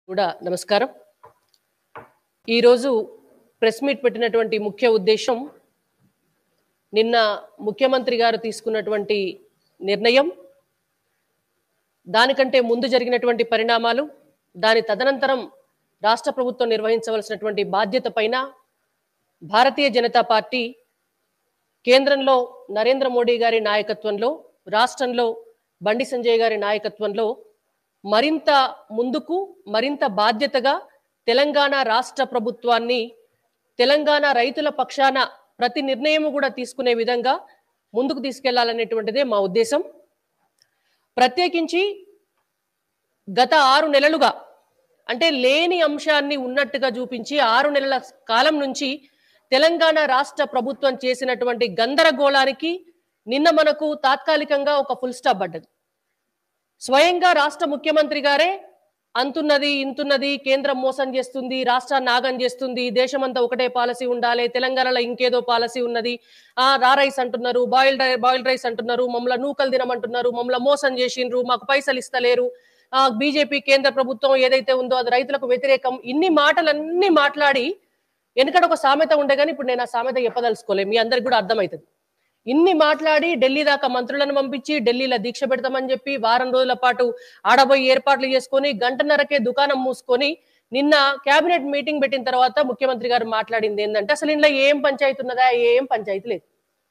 కూడా నమస్కారం ఈరోజు ప్రెస్ మీట్ పెట్టినటువంటి ముఖ్య ఉద్దేశం నిన్న ముఖ్యమంత్రి గారు తీసుకున్నటువంటి నిర్ణయం దానికంటే ముందు జరిగినటువంటి పరిణామాలు దాని తదనంతరం రాష్ట్ర ప్రభుత్వం నిర్వహించవలసినటువంటి బాధ్యత పైన భారతీయ జనతా పార్టీ కేంద్రంలో నరేంద్ర మోడీ గారి నాయకత్వంలో రాష్ట్రంలో బండి సంజయ్ గారి నాయకత్వంలో మరింత ముందుకు మరింత బాధ్యతగా తెలంగాణ రాష్ట్ర ప్రభుత్వాన్ని తెలంగాణ రైతుల పక్షాన ప్రతి నిర్ణయము కూడా తీసుకునే విధంగా ముందుకు తీసుకెళ్లాలనేటువంటిదే మా ఉద్దేశం ప్రత్యేకించి గత ఆరు నెలలుగా అంటే లేని అంశాన్ని ఉన్నట్టుగా చూపించి ఆరు నెలల కాలం నుంచి తెలంగాణ రాష్ట్ర ప్రభుత్వం చేసినటువంటి గందరగోళానికి నిన్న మనకు తాత్కాలికంగా ఒక ఫుల్ స్టాప్ పడ్డది స్వయంగా రాష్ట్ర ముఖ్యమంత్రి గారే అంతున్నది ఇంతున్నది కేంద్రం మోసం చేస్తుంది రాష్ట్రాన్ని నాగం చేస్తుంది దేశమంతా ఒకటే పాలసీ ఉండాలి తెలంగాణలో ఇంకేదో పాలసీ ఉన్నది ఆ రా రైస్ అంటున్నారు బాయిల్డ్ బాయిల్డ్ రైస్ అంటున్నారు మమ్మల్ని నూకలు తినమంటున్నారు మమ్మల్ని మోసం చేసిండ్రు మాకు పైసలు ఇస్తలేరు ఆ బీజేపీ కేంద్ర ప్రభుత్వం ఏదైతే ఉందో అది రైతులకు వ్యతిరేకం ఇన్ని మాటలన్నీ మాట్లాడి వెనుకడ ఒక సామెత ఉండే కానీ ఇప్పుడు నేను ఆ సామెత చెప్పదలుచుకోలే మీ అందరికి కూడా అర్థమవుతుంది ఇన్ని మాట్లాడి ఢిల్లీ దాకా మంత్రులను పంపించి ఢిల్లీలో దీక్ష పెడతామని చెప్పి వారం రోజుల పాటు ఆడబోయి ఏర్పాట్లు చేసుకొని గంటన్నరకే దుకాణం మూసుకొని నిన్న కేబినెట్ మీటింగ్ పెట్టిన తర్వాత ముఖ్యమంత్రి గారు మాట్లాడింది ఏంటంటే అసలు ఇంట్లో ఏం పంచాయతీ ఉన్నదా ఏం పంచాయతీ లేదు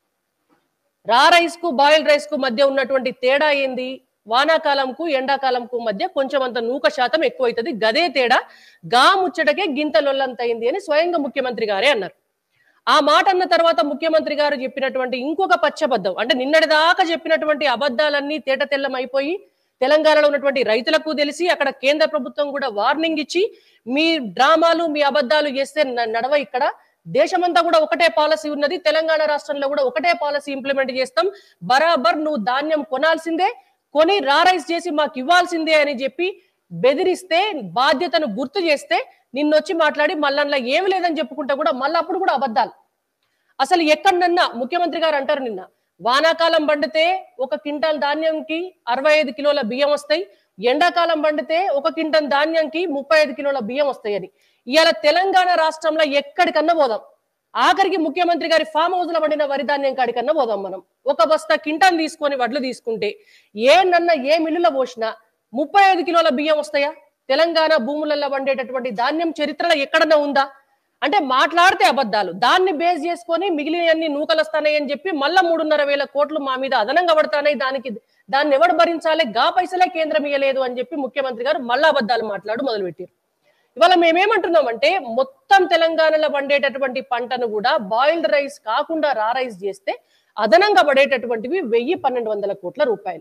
రా రైస్ కు బాయిల్ రైస్ కు మధ్య ఉన్నటువంటి తేడా ఏంది వానాకాలంకు ఎండాకాలంకు మధ్య కొంచెం అంత నూక శాతం ఎక్కువైతుంది గదే తేడా గా ముచ్చటకే గింత లొల్లంతయింది అని స్వయంగా ముఖ్యమంత్రి గారే అన్నారు ఆ మాట అన్న తర్వాత ముఖ్యమంత్రి గారు చెప్పినటువంటి ఇంకొక పచ్చబద్ధం అంటే నిన్నటి దాకా చెప్పినటువంటి అబద్ధాలన్నీ తేట తెల్లం అయిపోయి తెలంగాణలో ఉన్నటువంటి రైతులకు తెలిసి అక్కడ కేంద్ర ప్రభుత్వం కూడా వార్నింగ్ ఇచ్చి మీ డ్రామాలు మీ అబద్ధాలు చేస్తే న- నడవ ఇక్కడ దేశమంతా కూడా ఒకటే పాలసీ ఉన్నది తెలంగాణ రాష్ట్రంలో కూడా ఒకటే పాలసీ ఇంప్లిమెంట్ చేస్తాం బరాబర్ నువ్వు ధాన్యం కొనాల్సిందే కొని రారైస్ చేసి మాకు ఇవ్వాల్సిందే అని చెప్పి బెదిరిస్తే బాధ్యతను గుర్తు చేస్తే నిన్నొచ్చి మాట్లాడి మళ్ళా ఏమి లేదని చెప్పుకుంటా కూడా మళ్ళీ అప్పుడు కూడా అబద్ధాలు అసలు ఎక్కడనన్నా ముఖ్యమంత్రి గారు అంటారు నిన్న వానాకాలం పండితే ఒక క్వింటాల్ ధాన్యంకి అరవై ఐదు కిలోల బియ్యం వస్తాయి ఎండాకాలం పండితే ఒక క్వింటల్ ధాన్యంకి ముప్పై ఐదు కిలోల బియ్యం వస్తాయని ఇవాళ తెలంగాణ రాష్ట్రంలో ఎక్కడికన్నా పోదాం ఆఖరికి ముఖ్యమంత్రి గారి ఫామ్ హౌస్ లో పండిన వరి ధాన్యం కాడికన్నా పోదాం మనం ఒక బస్తా కింటాన్ తీసుకొని వడ్లు తీసుకుంటే ఏ నన్న ఏ మిల్లులో పోసినా ముప్పై ఐదు కిలోల బియ్యం వస్తాయా తెలంగాణ భూములలో పండేటటువంటి ధాన్యం చరిత్రలో ఎక్కడన్నా ఉందా అంటే మాట్లాడితే అబద్ధాలు దాన్ని బేస్ చేసుకొని మిగిలినవన్నీ నూకలు వస్తాయి అని చెప్పి మళ్ళా మూడున్నర వేల కోట్లు మా మీద అదనంగా పడతాయి దానికి దాన్ని ఎవడు భరించాలి గా పైసలే కేంద్రం ఇయ్యలేదు అని చెప్పి ముఖ్యమంత్రి గారు మళ్ళా అబద్ధాలు మాట్లాడు మొదలుపెట్టారు ఇవాళ మేమేమంటున్నామంటే మొత్తం తెలంగాణలో పండేటటువంటి పంటను కూడా బాయిల్డ్ రైస్ కాకుండా రా రైస్ చేస్తే అదనంగా పడేటటువంటివి వెయ్యి పన్నెండు వందల కోట్ల రూపాయలు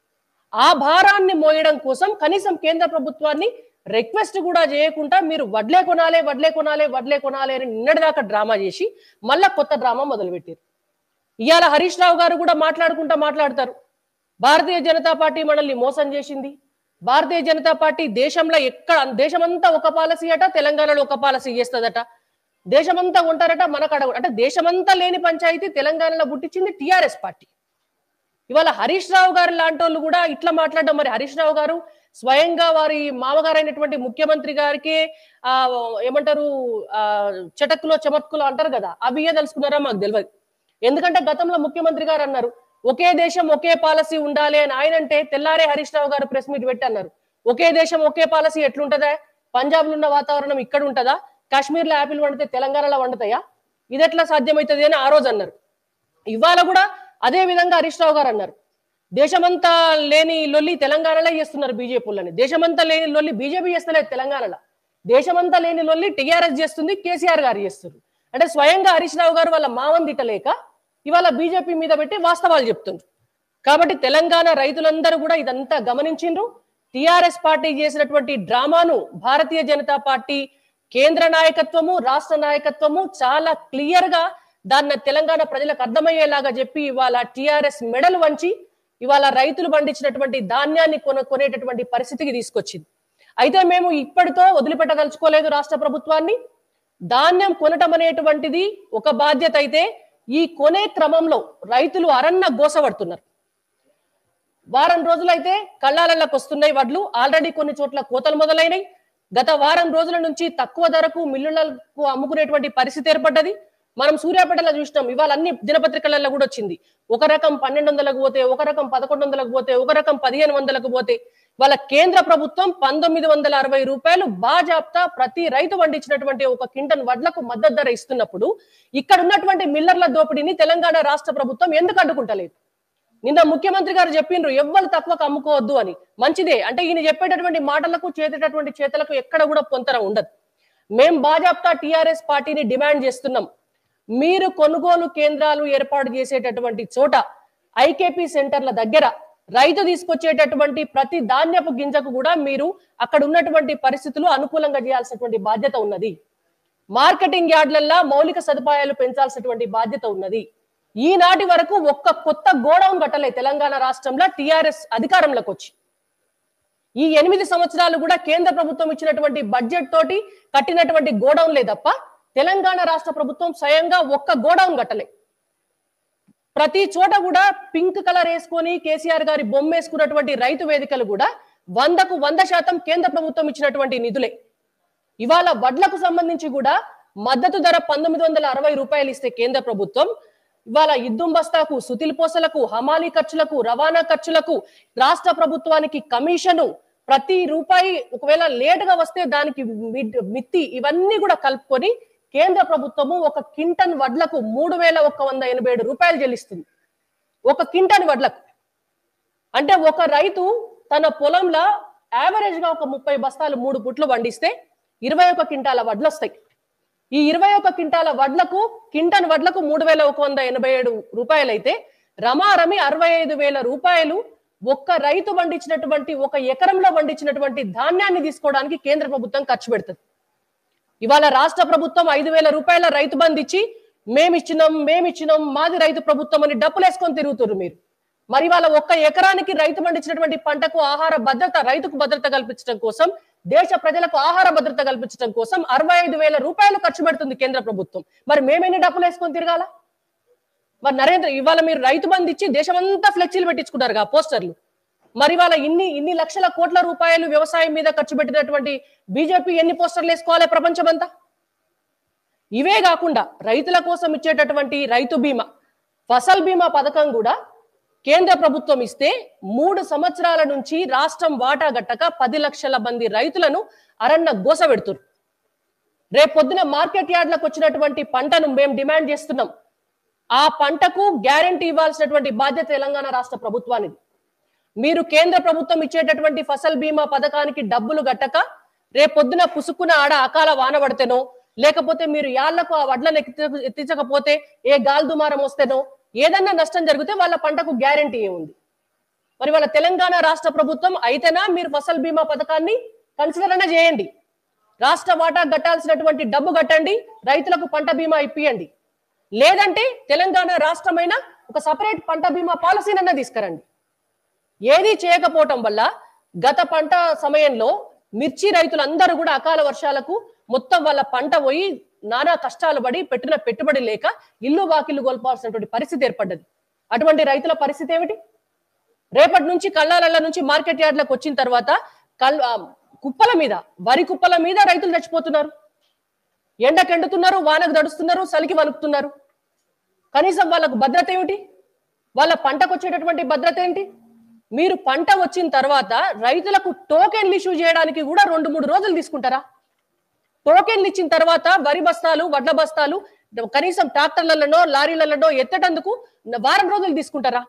ఆ భారాన్ని మోయడం కోసం కనీసం కేంద్ర ప్రభుత్వాన్ని రిక్వెస్ట్ కూడా చేయకుండా మీరు వడ్లే కొనాలే వడ్లే కొనాలే వడ్లే కొనాలి అని నిన్నటిదాకా డ్రామా చేసి మళ్ళా కొత్త డ్రామా మొదలుపెట్టారు ఇవాళ హరీష్ రావు గారు కూడా మాట్లాడుకుంటా మాట్లాడతారు భారతీయ జనతా పార్టీ మనల్ని మోసం చేసింది భారతీయ జనతా పార్టీ దేశంలో ఎక్కడ దేశమంతా ఒక పాలసీ అట తెలంగాణలో ఒక పాలసీ చేస్తుందట దేశమంతా ఉంటారట మనకడ అంటే దేశమంతా లేని పంచాయతీ తెలంగాణలో పుట్టించింది టిఆర్ఎస్ పార్టీ ఇవాళ హరీష్ రావు గారు లాంటి వాళ్ళు కూడా ఇట్లా మాట్లాడడం మరి హరీష్ రావు గారు స్వయంగా వారి మామగారైనటువంటి ముఖ్యమంత్రి గారికి ఆ ఏమంటారు ఆ చటక్కులో చమత్కులో అంటారు కదా అవి ఏ తెలుసుకున్నారా మాకు తెలియదు ఎందుకంటే గతంలో ముఖ్యమంత్రి గారు అన్నారు ఒకే దేశం ఒకే పాలసీ ఉండాలి అని ఆయన అంటే తెల్లారే హరీష్ రావు గారు ప్రెస్ మీట్ పెట్టి అన్నారు ఒకే దేశం ఒకే పాలసీ ఎట్లుంటదా పంజాబ్ లో ఉన్న వాతావరణం ఇక్కడ ఉంటదా కాశ్మీర్ లో యాపిల్ వండితే తెలంగాణలో వండుతాయా ఇది ఎట్లా సాధ్యమవుతుంది అని ఆ రోజు అన్నారు ఇవాళ కూడా అదే విధంగా హరీష్ రావు గారు అన్నారు దేశమంతా లేని లొల్లి తెలంగాణలో చేస్తున్నారు బీజేపీలని దేశమంతా లేని లొల్లి బీజేపీ చేస్తలేదు తెలంగాణలో దేశమంతా లేని లొల్లి టీఆర్ఎస్ చేస్తుంది కేసీఆర్ గారు చేస్తున్నారు అంటే స్వయంగా హరీష్ రావు గారు వాళ్ళ మామని తిట్టలేక ఇవాళ బీజేపీ మీద పెట్టి వాస్తవాలు చెప్తున్నారు కాబట్టి తెలంగాణ రైతులందరూ కూడా ఇదంతా గమనించిండ్రు టిఆర్ఎస్ పార్టీ చేసినటువంటి డ్రామాను భారతీయ జనతా పార్టీ కేంద్ర నాయకత్వము రాష్ట్ర నాయకత్వము చాలా క్లియర్ గా దాన్ని తెలంగాణ ప్రజలకు అర్థమయ్యేలాగా చెప్పి ఇవాళ టిఆర్ఎస్ మెడలు వంచి ఇవాళ రైతులు పండించినటువంటి ధాన్యాన్ని కొన కొనేటటువంటి పరిస్థితికి తీసుకొచ్చింది అయితే మేము ఇప్పటితో వదిలిపెట్టదలుచుకోలేదు రాష్ట్ర ప్రభుత్వాన్ని ధాన్యం కొనటం అనేటువంటిది ఒక బాధ్యత అయితే ఈ కొనే క్రమంలో రైతులు అరన్న గోసపడుతున్నారు వారం రోజులైతే కళ్ళాలలోకి వస్తున్నాయి వడ్లు ఆల్రెడీ కొన్ని చోట్ల కోతలు మొదలైనవి గత వారం రోజుల నుంచి తక్కువ ధరకు మిల్లులకు అమ్ముకునేటువంటి పరిస్థితి ఏర్పడ్డది మనం సూర్యాపేటలో చూసినాం ఇవాళ అన్ని దినపత్రికలలో కూడా వచ్చింది ఒక రకం పన్నెండు వందలకు పోతే ఒక రకం పదకొండు వందలకు పోతే ఒక రకం పదిహేను వందలకు పోతే వాళ్ళ కేంద్ర ప్రభుత్వం పంతొమ్మిది వందల అరవై రూపాయలు బాజాప్తా ప్రతి రైతు పండించినటువంటి ఒక కింటన్ వడ్లకు మద్దతు ధర ఇస్తున్నప్పుడు ఇక్కడ ఉన్నటువంటి మిల్లర్ల దోపిడీని తెలంగాణ రాష్ట్ర ప్రభుత్వం ఎందుకు అడ్డుకుంటలేదు నిన్న ముఖ్యమంత్రి గారు చెప్పిండ్రు ఎవ్వరు తక్కువకు అమ్ముకోవద్దు అని మంచిదే అంటే ఈయన చెప్పేటటువంటి మాటలకు చేసేటటువంటి చేతలకు ఎక్కడ కూడా పొంతన ఉండదు మేం బాజాప్తా టిఆర్ఎస్ పార్టీని డిమాండ్ చేస్తున్నాం మీరు కొనుగోలు కేంద్రాలు ఏర్పాటు చేసేటటువంటి చోట ఐకేపీ సెంటర్ల దగ్గర రైతు తీసుకొచ్చేటటువంటి ప్రతి ధాన్యపు గింజకు కూడా మీరు అక్కడ ఉన్నటువంటి పరిస్థితులు అనుకూలంగా చేయాల్సినటువంటి బాధ్యత ఉన్నది మార్కెటింగ్ యార్డ్లల్లో మౌలిక సదుపాయాలు పెంచాల్సినటువంటి బాధ్యత ఉన్నది ఈనాటి వరకు ఒక్క కొత్త గోడౌన్ కట్టలే తెలంగాణ రాష్ట్రంలో టిఆర్ఎస్ అధికారంలోకి వచ్చి ఈ ఎనిమిది సంవత్సరాలు కూడా కేంద్ర ప్రభుత్వం ఇచ్చినటువంటి బడ్జెట్ తోటి కట్టినటువంటి గోడౌన్లే తప్ప తెలంగాణ రాష్ట్ర ప్రభుత్వం స్వయంగా ఒక్క గోడౌన్ కట్టలే ప్రతి చోట కూడా పింక్ కలర్ వేసుకొని కేసీఆర్ గారి బొమ్మ వేసుకున్నటువంటి రైతు వేదికలు కూడా వందకు వంద శాతం కేంద్ర ప్రభుత్వం ఇచ్చినటువంటి నిధులే ఇవాళ వడ్లకు సంబంధించి కూడా మద్దతు ధర పంతొమ్మిది వందల అరవై రూపాయలు ఇస్తే కేంద్ర ప్రభుత్వం ఇవాళ ఇద్దుం బస్తాకు సుతిల్ పోసలకు హమాలీ ఖర్చులకు రవాణా ఖర్చులకు రాష్ట్ర ప్రభుత్వానికి కమిషను ప్రతి రూపాయి ఒకవేళ లేటుగా వస్తే దానికి మిడ్- మిత్తి ఇవన్నీ కూడా కలుపుకొని కేంద్ర ప్రభుత్వము ఒక కింటన్ వడ్లకు మూడు వేల ఒక వంద ఎనభై ఏడు రూపాయలు చెల్లిస్తుంది ఒక కింటన్ వడ్లకు అంటే ఒక రైతు తన పొలంలో యావరేజ్ గా ఒక ముప్పై బస్తాలు మూడు పుట్లు పండిస్తే ఇరవై ఒక క్వింటాల వడ్లు వస్తాయి ఈ ఇరవై ఒక క్వింటాల వడ్లకు కింటన్ వడ్లకు మూడు వేల ఒక వంద ఎనభై ఏడు రూపాయలు అయితే రమారమి అరవై ఐదు వేల రూపాయలు ఒక్క రైతు పండించినటువంటి ఒక ఎకరంలో పండించినటువంటి ధాన్యాన్ని తీసుకోవడానికి కేంద్ర ప్రభుత్వం ఖర్చు పెడుతుంది ఇవాళ రాష్ట్ర ప్రభుత్వం ఐదు వేల రూపాయల రైతు బంధు ఇచ్చి మేమిచ్చినాం మేమిచ్చినాం మాది రైతు ప్రభుత్వం అని డబ్బులు వేసుకొని తిరుగుతున్నారు మీరు మరి వాళ్ళ ఒక్క ఎకరానికి రైతు పండించినటువంటి పంటకు ఆహార భద్రత రైతుకు భద్రత కల్పించడం కోసం దేశ ప్రజలకు ఆహార భద్రత కల్పించడం కోసం అరవై ఐదు వేల రూపాయలు ఖర్చు పెడుతుంది కేంద్ర ప్రభుత్వం మరి మేమెన్ని డబ్బులు వేసుకొని తిరగాల మరి నరేంద్ర ఇవాళ మీరు రైతు బంధు ఇచ్చి దేశమంతా ఫ్లెక్సీలు పెట్టించుకున్నారు పోస్టర్లు మరి వాళ్ళ ఇన్ని ఇన్ని లక్షల కోట్ల రూపాయలు వ్యవసాయం మీద ఖర్చు పెట్టినటువంటి బీజేపీ ఎన్ని పోస్టర్లు వేసుకోవాలి ప్రపంచమంతా ఇవే కాకుండా రైతుల కోసం ఇచ్చేటటువంటి రైతు బీమా ఫసల్ బీమా పథకం కూడా కేంద్ర ప్రభుత్వం ఇస్తే మూడు సంవత్సరాల నుంచి రాష్ట్రం వాటా గట్టక పది లక్షల మంది రైతులను అరణ్య గోస పెడుతున్నారు రేపు పొద్దున మార్కెట్ యార్డ్లకు వచ్చినటువంటి పంటను మేము డిమాండ్ చేస్తున్నాం ఆ పంటకు గ్యారెంటీ ఇవ్వాల్సినటువంటి బాధ్యత తెలంగాణ రాష్ట్ర ప్రభుత్వానిది మీరు కేంద్ర ప్రభుత్వం ఇచ్చేటటువంటి ఫసల్ బీమా పథకానికి డబ్బులు గట్టక రేపొద్దున పుసుకున ఆడ అకాల వాన పడితేనో లేకపోతే మీరు యాళ్లకు ఆ వడ్లను ఎత్తి- ఎత్తించకపోతే ఏ గాల్దుమారం వస్తేనో ఏదన్నా నష్టం జరిగితే వాళ్ళ పంటకు గ్యారెంటీ ఏముంది మరి వాళ్ళ తెలంగాణ రాష్ట్ర ప్రభుత్వం అయితేనా మీరు ఫసల్ బీమా పథకాన్ని కన్సిడర్ అన్న చేయండి రాష్ట్ర వాటా కట్టాల్సినటువంటి డబ్బు కట్టండి రైతులకు పంట బీమా ఇప్పియండి లేదంటే తెలంగాణ రాష్ట్రమైన ఒక సపరేట్ పంట బీమా పాలసీనన్నా తీసుకురండి ఏది చేయకపోవటం వల్ల గత పంట సమయంలో మిర్చి రైతులందరూ కూడా అకాల వర్షాలకు మొత్తం వాళ్ళ పంట పోయి నానా కష్టాలు పడి పెట్టిన పెట్టుబడి లేక ఇల్లు వాకిల్లు కోల్పోవాల్సినటువంటి పరిస్థితి ఏర్పడ్డది అటువంటి రైతుల పరిస్థితి ఏమిటి రేపటి నుంచి కళ్ళాలల్ల నుంచి మార్కెట్ యార్డ్లకు వచ్చిన తర్వాత కల్ ఆ, కుప్పల మీద వరి కుప్పల మీద రైతులు చచ్చిపోతున్నారు ఎండకెండుతున్నారు వానకు దడుస్తున్నారు చలికి వణుకుతున్నారు కనీసం వాళ్ళకు భద్రత ఏమిటి వాళ్ళ పంటకు వచ్చేటటువంటి భద్రత ఏంటి మీరు పంట వచ్చిన తర్వాత రైతులకు టోకెన్లు ఇష్యూ చేయడానికి కూడా రెండు మూడు రోజులు తీసుకుంటారా టోకెన్లు ఇచ్చిన తర్వాత వరి బస్తాలు వడ్ల బస్తాలు కనీసం ట్రాక్టర్లలోనో లారీలలోనో ఎత్తటందుకు వారం రోజులు తీసుకుంటారా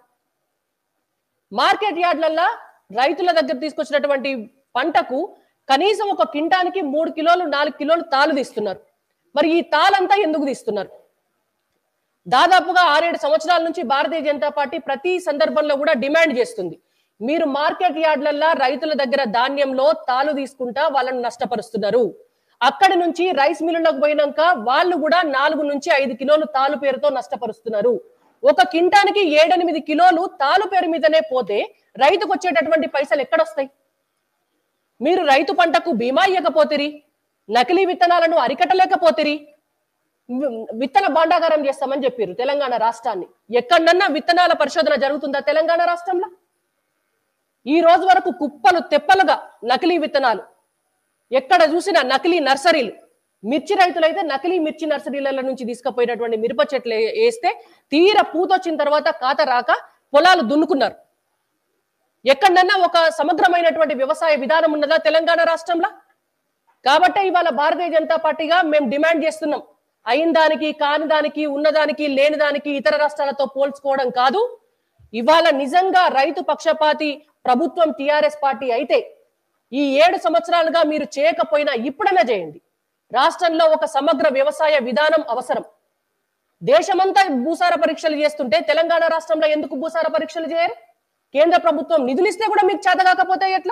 మార్కెట్ యార్డ్లల్లో రైతుల దగ్గర తీసుకొచ్చినటువంటి పంటకు కనీసం ఒక కింటానికి మూడు కిలోలు నాలుగు కిలోలు తాలు తీస్తున్నారు మరి ఈ తాలంతా ఎందుకు తీస్తున్నారు దాదాపుగా ఆరేడు సంవత్సరాల నుంచి భారతీయ జనతా పార్టీ ప్రతి సందర్భంలో కూడా డిమాండ్ చేస్తుంది మీరు మార్కెట్ యార్డ్లల్లో రైతుల దగ్గర ధాన్యంలో తాలు తీసుకుంటా వాళ్ళని నష్టపరుస్తున్నారు అక్కడి నుంచి రైస్ మిల్లులకు పోయినాక వాళ్ళు కూడా నాలుగు నుంచి ఐదు కిలోలు తాలు పేరుతో నష్టపరుస్తున్నారు ఒక కింటానికి ఏడెనిమిది కిలోలు తాలు పేరు మీదనే పోతే రైతుకు వచ్చేటటువంటి పైసలు ఎక్కడొస్తాయి మీరు రైతు పంటకు బీమా ఇవ్వకపోతిరి నకిలీ విత్తనాలను అరికట్టలేకపోతిరి వి- విత్తన భాండాగారం చేస్తామని చెప్పారు తెలంగాణ రాష్ట్రాన్ని ఎక్కడన్నా విత్తనాల పరిశోధన జరుగుతుందా తెలంగాణ రాష్ట్రంలో ఈ రోజు వరకు కుప్పలు తెప్పలుగా నకిలీ విత్తనాలు ఎక్కడ చూసినా నకిలీ నర్సరీలు మిర్చి రైతులైతే నకిలీ మిర్చి నర్సరీల నుంచి తీసుకుపోయినటువంటి మిరప చెట్లు ఏ- వేస్తే తీర పూతొచ్చిన తర్వాత కాత రాక పొలాలు దున్నుకున్నారు ఎక్కడన్నా ఒక సమగ్రమైనటువంటి వ్యవసాయ విధానం ఉన్నదా తెలంగాణ రాష్ట్రంలో కాబట్టే ఇవాళ భారతీయ జనతా పార్టీగా మేము డిమాండ్ చేస్తున్నాం అయిన దానికి కాని దానికి ఉన్నదానికి లేని దానికి ఇతర రాష్ట్రాలతో పోల్చుకోవడం కాదు ఇవాళ నిజంగా రైతు పక్షపాతి ప్రభుత్వం టిఆర్ఎస్ పార్టీ అయితే ఈ ఏడు సంవత్సరాలుగా మీరు చేయకపోయినా ఇప్పుడైనా చేయండి రాష్ట్రంలో ఒక సమగ్ర వ్యవసాయ విధానం అవసరం దేశమంతా భూసార పరీక్షలు చేస్తుంటే తెలంగాణ రాష్ట్రంలో ఎందుకు భూసార పరీక్షలు చేయరు కేంద్ర ప్రభుత్వం నిధులు ఇస్తే కూడా మీకు చేత కాకపోతే ఎట్లా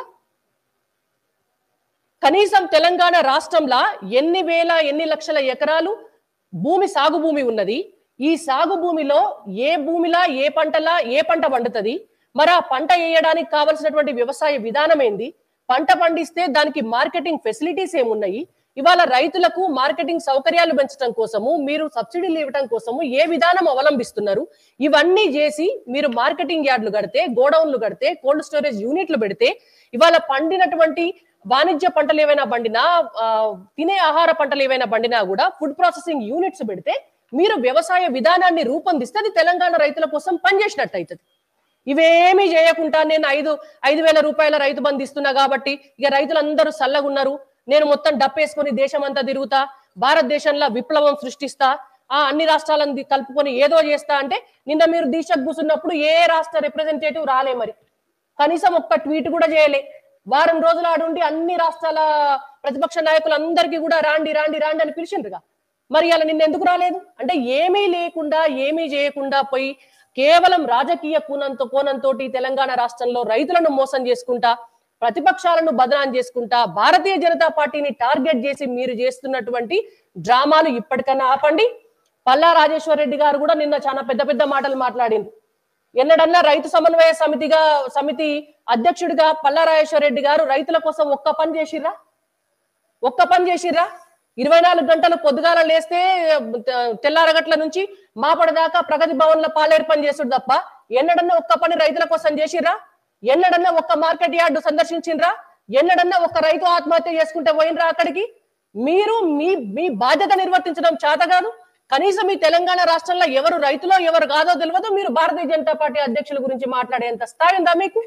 కనీసం తెలంగాణ రాష్ట్రంలో ఎన్ని వేల ఎన్ని లక్షల ఎకరాలు భూమి సాగు భూమి ఉన్నది ఈ సాగు భూమిలో ఏ భూమిలా ఏ పంటలా ఏ పంట పండుతుంది మరి ఆ పంట వేయడానికి కావలసినటువంటి వ్యవసాయ విధానం ఏంది పంట పండిస్తే దానికి మార్కెటింగ్ ఫెసిలిటీస్ ఏమున్నాయి ఇవాళ రైతులకు మార్కెటింగ్ సౌకర్యాలు పెంచడం కోసము మీరు సబ్సిడీలు ఇవ్వడం కోసము ఏ విధానం అవలంబిస్తున్నారు ఇవన్నీ చేసి మీరు మార్కెటింగ్ యార్డులు కడితే గోడౌన్లు కడితే కోల్డ్ స్టోరేజ్ యూనిట్లు పెడితే ఇవాళ పండినటువంటి వాణిజ్య పంటలు ఏవైనా పండినా ఆ, తినే ఆహార పంటలు ఏవైనా పండినా కూడా ఫుడ్ ప్రాసెసింగ్ యూనిట్స్ పెడితే మీరు వ్యవసాయ విధానాన్ని రూపొందిస్తే అది తెలంగాణ రైతుల కోసం పనిచేసినట్టు అవుతుంది ఇవేమీ చేయకుండా నేను ఐదు ఐదు వేల రూపాయల రైతు బంధు ఇస్తున్నా కాబట్టి ఇక రైతులందరూ చల్లగున్నారు నేను మొత్తం డప్పేసుకొని దేశం అంతా తిరుగుతా భారతదేశంలో విప్లవం సృష్టిస్తా ఆ అన్ని రాష్ట్రాలను ది- కలుపుకొని ఏదో చేస్తా అంటే నిన్న మీరు దీక్షకు కూర్చున్నప్పుడు ఏ రాష్ట్ర రిప్రజెంటేటివ్ రాలే మరి కనీసం ఒక్క ట్వీట్ కూడా చేయలే వారం రోజులు ఆడుండి అన్ని రాష్ట్రాల ప్రతిపక్ష నాయకులందరికీ కూడా రాండి రాండి రాండి అని పిలిచిండ్రుగా మరి అలా నిన్న ఎందుకు రాలేదు అంటే ఏమీ లేకుండా ఏమీ చేయకుండా పోయి కేవలం రాజకీయ కోణంతో కోణంతో తెలంగాణ రాష్ట్రంలో రైతులను మోసం చేసుకుంటా ప్రతిపక్షాలను బదనాం చేసుకుంటా భారతీయ జనతా పార్టీని టార్గెట్ చేసి మీరు చేస్తున్నటువంటి డ్రామాలు ఇప్పటికన్నా ఆపండి పల్లా రాజేశ్వర రెడ్డి గారు కూడా నిన్న చాలా పెద్ద పెద్ద మాటలు మాట్లాడింది ఎన్నడన్నా రైతు సమన్వయ సమితిగా సమితి అధ్యక్షుడిగా పల్లా రాజేశ్వర రెడ్డి గారు రైతుల కోసం ఒక్క పని చేసిర్రా ఒక్క పని చేసిర్రా ఇరవై నాలుగు గంటలు పొద్దుగాల లేస్తే తె- తెల్లారగట్ల నుంచి మాపడదాకా ప్రగతి భవన్ లో పాలేరు పని చేసుడు తప్ప ఎన్నడన్నా ఒక్క పని రైతుల కోసం చేసిర్రా ఎన్నడన్నా ఒక్క మార్కెట్ యార్డు సందర్శించిండ్రా ఎన్నడన్నా ఒక్క రైతు ఆత్మహత్య చేసుకుంటే పోయినరా అక్కడికి మీరు మీ మీ బాధ్యత నిర్వర్తించడం చేత కాదు కనీసం మీ తెలంగాణ రాష్ట్రంలో ఎవరు రైతులో ఎవరు కాదో తెలియదు మీరు భారతీయ జనతా పార్టీ అధ్యక్షుల గురించి మాట్లాడేంత స్థాయి ఉందా మీకు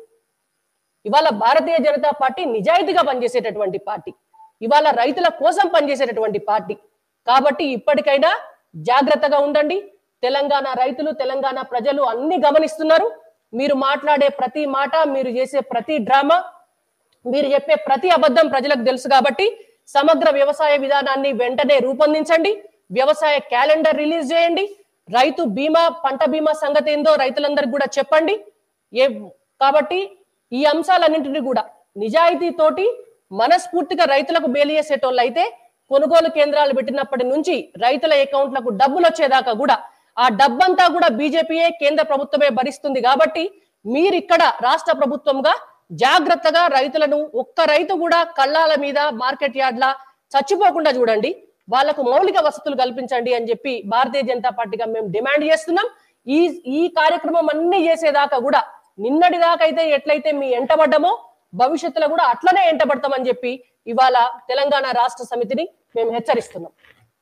ఇవాళ భారతీయ జనతా పార్టీ నిజాయితీగా పనిచేసేటటువంటి పార్టీ ఇవాళ రైతుల కోసం పనిచేసేటటువంటి పార్టీ కాబట్టి ఇప్పటికైనా జాగ్రత్తగా ఉండండి తెలంగాణ రైతులు తెలంగాణ ప్రజలు అన్ని గమనిస్తున్నారు మీరు మాట్లాడే ప్రతి మాట మీరు చేసే ప్రతి డ్రామా మీరు చెప్పే ప్రతి అబద్ధం ప్రజలకు తెలుసు కాబట్టి సమగ్ర వ్యవసాయ విధానాన్ని వెంటనే రూపొందించండి వ్యవసాయ క్యాలెండర్ రిలీజ్ చేయండి రైతు బీమా పంట బీమా సంగతి ఏందో రైతులందరికీ కూడా చెప్పండి ఏ కాబట్టి ఈ అంశాలన్నింటినీ కూడా నిజాయితీతోటి మనస్ఫూర్తిగా రైతులకు బేలు చేసేటోళ్ళు అయితే కొనుగోలు కేంద్రాలు పెట్టినప్పటి నుంచి రైతుల అకౌంట్లకు డబ్బులు వచ్చేదాకా కూడా ఆ డబ్బంతా కూడా బీజేపీయే కేంద్ర ప్రభుత్వమే భరిస్తుంది కాబట్టి మీరు ఇక్కడ రాష్ట్ర ప్రభుత్వంగా జాగ్రత్తగా రైతులను ఒక్క రైతు కూడా కళ్ళాల మీద మార్కెట్ యార్డ్ల చచ్చిపోకుండా చూడండి వాళ్లకు మౌలిక వసతులు కల్పించండి అని చెప్పి భారతీయ జనతా పార్టీగా మేము డిమాండ్ చేస్తున్నాం ఈ ఈ కార్యక్రమం అన్ని చేసేదాకా కూడా నిన్నటి దాకా అయితే ఎట్లయితే మీ ఎంటబడ్డమో భవిష్యత్తులో కూడా అట్లనే ఎంటబడతామని చెప్పి ఇవాళ తెలంగాణ రాష్ట్ర సమితిని మేము హెచ్చరిస్తున్నాం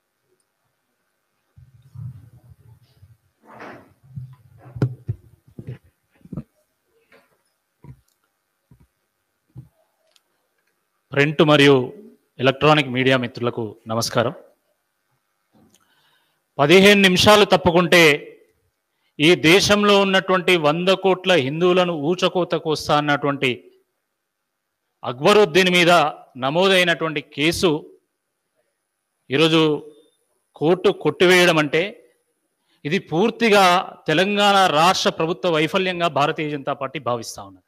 ప్రింట్ మరియు ఎలక్ట్రానిక్ మీడియా మిత్రులకు నమస్కారం పదిహేను నిమిషాలు తప్పుకుంటే ఈ దేశంలో ఉన్నటువంటి వంద కోట్ల హిందువులను ఊచకోతకు వస్తా అన్నటువంటి అక్బరుద్దీన్ మీద నమోదైనటువంటి కేసు ఈరోజు కోర్టు కొట్టివేయడం అంటే ఇది పూర్తిగా తెలంగాణ రాష్ట్ర ప్రభుత్వ వైఫల్యంగా భారతీయ జనతా పార్టీ భావిస్తా ఉన్నది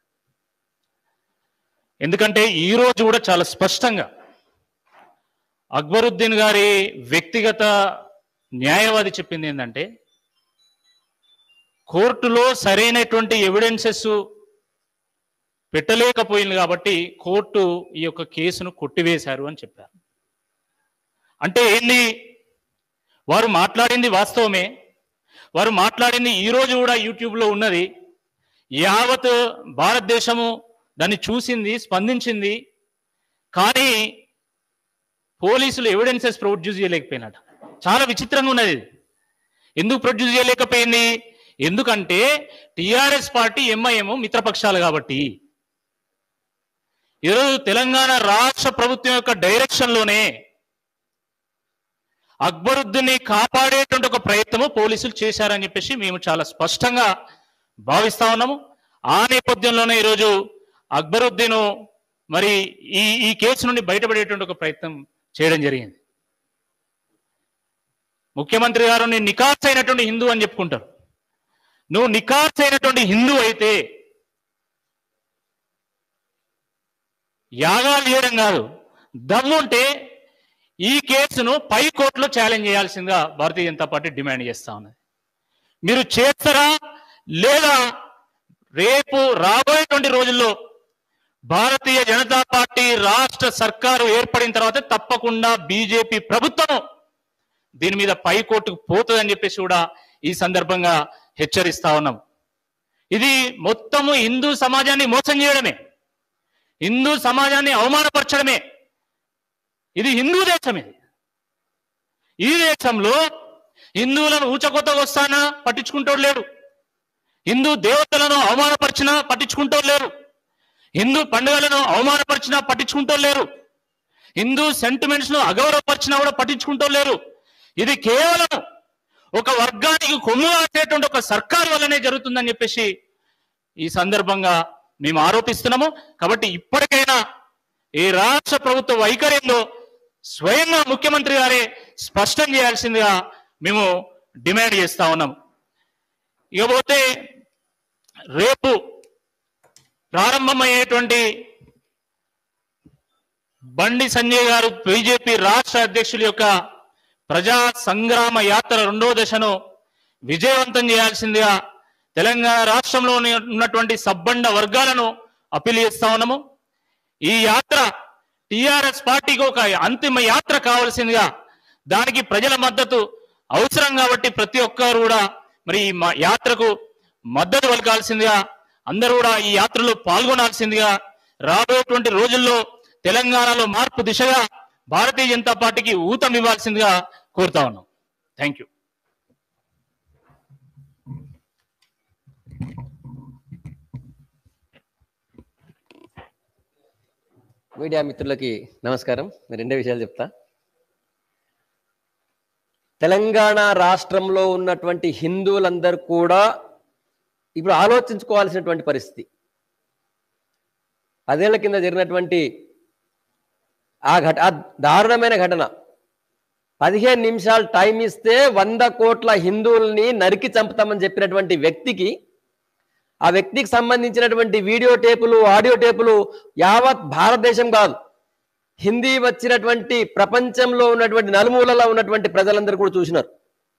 ఎందుకంటే ఈ రోజు కూడా చాలా స్పష్టంగా అక్బరుద్దీన్ గారి వ్యక్తిగత న్యాయవాది చెప్పింది ఏంటంటే కోర్టులో సరైనటువంటి ఎవిడెన్సెస్ పెట్టలేకపోయింది కాబట్టి కోర్టు ఈ యొక్క కేసును కొట్టివేశారు అని చెప్పారు అంటే ఏంది వారు మాట్లాడింది వాస్తవమే వారు మాట్లాడింది ఈ రోజు కూడా యూట్యూబ్లో ఉన్నది యావత్ భారతదేశము దాన్ని చూసింది స్పందించింది కానీ పోలీసులు ఎవిడెన్సెస్ ప్రొడ్యూస్ చేయలేకపోయినట చాలా విచిత్రంగా ఉన్నది ఇది. ఎందుకు ప్రొడ్యూస్ చేయలేకపోయింది ఎందుకంటే టిఆర్ఎస్ పార్టీ ఎంఐఎం మిత్రపక్షాలు కాబట్టి ఈరోజు తెలంగాణ రాష్ట్ర ప్రభుత్వం యొక్క డైరెక్షన్ లోనే అక్బరుద్దీన్ని కాపాడేటువంటి ఒక ప్రయత్నము పోలీసులు చేశారని చెప్పేసి మేము చాలా స్పష్టంగా భావిస్తా ఉన్నాము ఆ నేపథ్యంలోనే ఈరోజు అక్బరుద్దీన్ మరి ఈ ఈ కేసు నుండి బయటపడేటువంటి ఒక ప్రయత్నం చేయడం జరిగింది ముఖ్యమంత్రి గారు నేను నికార్స్ అయినటువంటి హిందూ అని చెప్పుకుంటారు నువ్వు నికార్స్ అయినటువంటి హిందూ అయితే యాగాలు చేయడం కాదు దమ్ముంటే ఈ కేసును పై కోర్టులో ఛాలెంజ్ చేయాల్సిందిగా భారతీయ జనతా పార్టీ డిమాండ్ చేస్తా ఉన్నది మీరు చేస్తారా లేదా రేపు రాబోయేటువంటి రోజుల్లో భారతీయ జనతా పార్టీ రాష్ట్ర సర్కారు ఏర్పడిన తర్వాత తప్పకుండా బీజేపీ ప్రభుత్వం దీని మీద పై కోర్టుకు పోతుందని చెప్పేసి కూడా ఈ సందర్భంగా హెచ్చరిస్తా ఉన్నాం ఇది మొత్తము హిందూ సమాజాన్ని మోసం చేయడమే హిందూ సమాజాన్ని అవమానపరచడమే ఇది హిందూ దేశం ఇది ఈ దేశంలో హిందువులను ఊచకొత్తగా వస్తానా పట్టించుకుంటోడు లేడు హిందూ దేవతలను అవమానపరిచినా పట్టించుకుంటోడు లేరు హిందూ పండుగలను అవమానపరిచినా పట్టించుకుంటోడు లేరు హిందూ సెంటిమెంట్స్ ను అగౌరవపరిచినా కూడా పట్టించుకుంటోడు లేరు ఇది కేవలం ఒక వర్గానికి కొమ్ము కాసేటువంటి ఒక సర్కార్ వల్లనే జరుగుతుందని చెప్పేసి ఈ సందర్భంగా మేము ఆరోపిస్తున్నాము కాబట్టి ఇప్పటికైనా ఈ రాష్ట్ర ప్రభుత్వ వైఖరిలో స్వయంగా ముఖ్యమంత్రి గారే స్పష్టం చేయాల్సిందిగా మేము డిమాండ్ చేస్తా ఉన్నాం ఇకపోతే రేపు ప్రారంభమయ్యేటువంటి బండి సంజయ్ గారు బీజేపీ రాష్ట్ర అధ్యక్షుల యొక్క ప్రజా సంగ్రామ యాత్ర రెండో దశను విజయవంతం చేయాల్సిందిగా తెలంగాణ రాష్ట్రంలో ఉన్నటువంటి సబ్బండ వర్గాలను అప్పీల్ చేస్తా ఉన్నాము ఈ యాత్ర టిఆర్ఎస్ పార్టీకి ఒక అంతిమ యాత్ర కావాల్సిందిగా దానికి ప్రజల మద్దతు అవసరం కాబట్టి ప్రతి ఒక్కరు కూడా మరి ఈ మ- యాత్రకు మద్దతు పలకాల్సిందిగా అందరూ కూడా ఈ యాత్రలో పాల్గొనాల్సిందిగా రాబోయేటువంటి రోజుల్లో తెలంగాణలో మార్పు దిశగా భారతీయ జనతా పార్టీకి ఊతం ఇవ్వాల్సిందిగా కోరుతా ఉన్నాం థ్యాంక్ యూ మీడియా మిత్రులకి నమస్కారం నేను రెండే విషయాలు చెప్తా తెలంగాణ రాష్ట్రంలో ఉన్నటువంటి హిందువులందరూ కూడా ఇప్పుడు ఆలోచించుకోవాల్సినటువంటి పరిస్థితి పదేళ్ల కింద జరిగినటువంటి ఆ ఘట ఆ దారుణమైన ఘటన పదిహేను నిమిషాలు టైం ఇస్తే వంద కోట్ల హిందువుల్ని నరికి చంపుతామని చెప్పినటువంటి వ్యక్తికి ఆ వ్యక్తికి సంబంధించినటువంటి వీడియో టేపులు ఆడియో టేపులు యావత్ భారతదేశం కాదు హిందీ వచ్చినటువంటి ప్రపంచంలో ఉన్నటువంటి నలుమూలలో ఉన్నటువంటి ప్రజలందరూ కూడా చూసినారు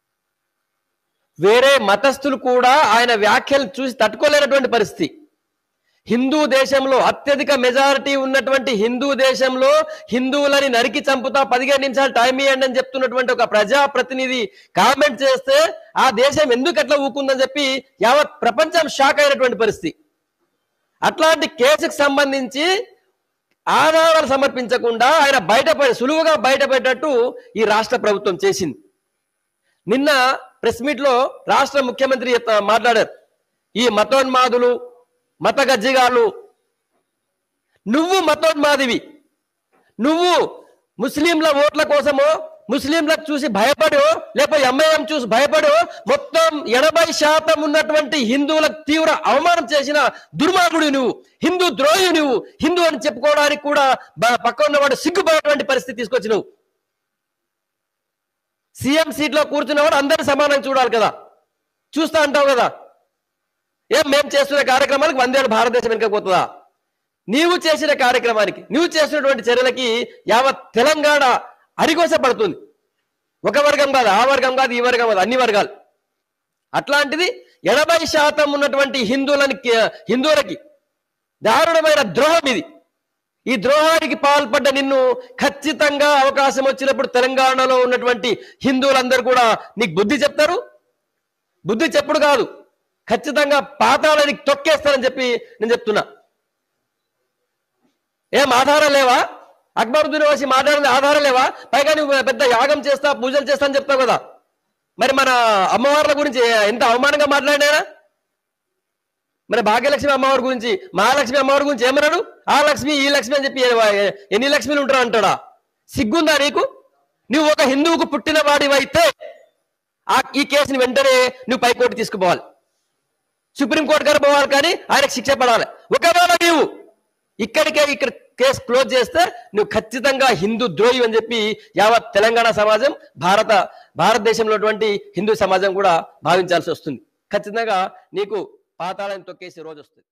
వేరే మతస్థులు కూడా ఆయన వ్యాఖ్యలు చూసి తట్టుకోలేనటువంటి పరిస్థితి హిందూ దేశంలో అత్యధిక మెజారిటీ ఉన్నటువంటి హిందూ దేశంలో హిందువులని నరికి చంపుతా పదిహేను నిమిషాలు టైం ఇవ్వండి అని చెప్తున్నటువంటి ఒక ప్రజా ప్రతినిధి కామెంట్ చేస్తే ఆ దేశం ఎందుకు అట్లా ఊకుందని చెప్పి యావత్ ప్రపంచం షాక్ అయినటువంటి పరిస్థితి అట్లాంటి కేసుకు సంబంధించి ఆధారాలు సమర్పించకుండా ఆయన బయటపడి సులువుగా బయటపడేటట్టు ఈ రాష్ట్ర ప్రభుత్వం చేసింది నిన్న ప్రెస్ మీట్ లో రాష్ట్ర ముఖ్యమంత్రి ఎత్త- మాట్లాడారు ఈ మతోన్మాదులు మత గజ్జిగాళ్ళు నువ్వు మతోన్మాదివి నువ్వు ముస్లింల ఓట్ల కోసమో ముస్లింలకు చూసి భయపడో లేకపోతే ఎంఐఎం చూసి భయపడో మొత్తం ఎనభై శాతం ఉన్నటువంటి హిందువులకు తీవ్ర అవమానం చేసిన దుర్మార్గుడు నువ్వు హిందూ ద్రోహి నువ్వు హిందూ అని చెప్పుకోవడానికి కూడా బ- పక్క ఉన్నవాడు సిగ్గుపడేటువంటి పరిస్థితి తీసుకొచ్చి నువ్వు సీఎం సీట్ లో కూర్చున్నవాడు అందరిని సమానంగా చూడాలి కదా చూస్తా అంటావు కదా ఏం మేము చేస్తున్న కార్యక్రమాలకు వందేళ్ళు భారతదేశం వెనుకపోతుందా నీవు చేసిన కార్యక్రమానికి నీవు చేసినటువంటి చర్యలకి యావత్ తెలంగాణ అరిగోస పడుతుంది ఒక వర్గం కాదు ఆ వర్గం కాదు ఈ వర్గం కాదు అన్ని వర్గాలు అట్లాంటిది ఎనభై శాతం ఉన్నటువంటి హిందువులని హిందువులకి దారుణమైన ద్రోహం ఇది ఈ ద్రోహానికి పాల్పడ్డ నిన్ను ఖచ్చితంగా అవకాశం వచ్చినప్పుడు తెలంగాణలో ఉన్నటువంటి హిందువులందరూ కూడా నీకు బుద్ధి చెప్తారు బుద్ధి చెప్పుడు కాదు ఖచ్చితంగా పాతాళానికి తొక్కేస్తారని చెప్పి నేను చెప్తున్నా ఏం ఆధారం లేవా అక్బరుద్దీన్ వచ్చి మాట్లాడిన ఆధారం లేవా పైగా నువ్వు పెద్ద యాగం చేస్తా పూజలు చేస్తా అని చెప్తావు కదా మరి మన అమ్మవార్ల గురించి ఎంత అవమానంగా మాట్లాడినారా మరి భాగ్యలక్ష్మి అమ్మవారి గురించి మహాలక్ష్మి అమ్మవారి గురించి ఏమన్నాడు ఆ లక్ష్మి ఈ లక్ష్మి అని చెప్పి ఏ- ఎన్ని లక్ష్మిలు ఉంటారు అంటాడా సిగ్గుందా నీకు నువ్వు ఒక హిందువుకు పుట్టిన వాడివైతే ఆ ఈ కేసుని వెంటనే నువ్వు పైకోర్టు తీసుకుపోవాలి సుప్రీంకోర్టు గారు పోవాలి కానీ ఆయనకు శిక్ష పడాలి ఒకవేళ నీవు ఇక్కడికే ఇక్కడ కేసు క్లోజ్ చేస్తే నువ్వు ఖచ్చితంగా హిందూ ద్రోహి అని చెప్పి యావత్ తెలంగాణ సమాజం భారత భారతదేశంలో ఉన్నటువంటి హిందూ సమాజం కూడా భావించాల్సి వస్తుంది ఖచ్చితంగా నీకు పాతాళం తొక్కేసి రోజు వస్తుంది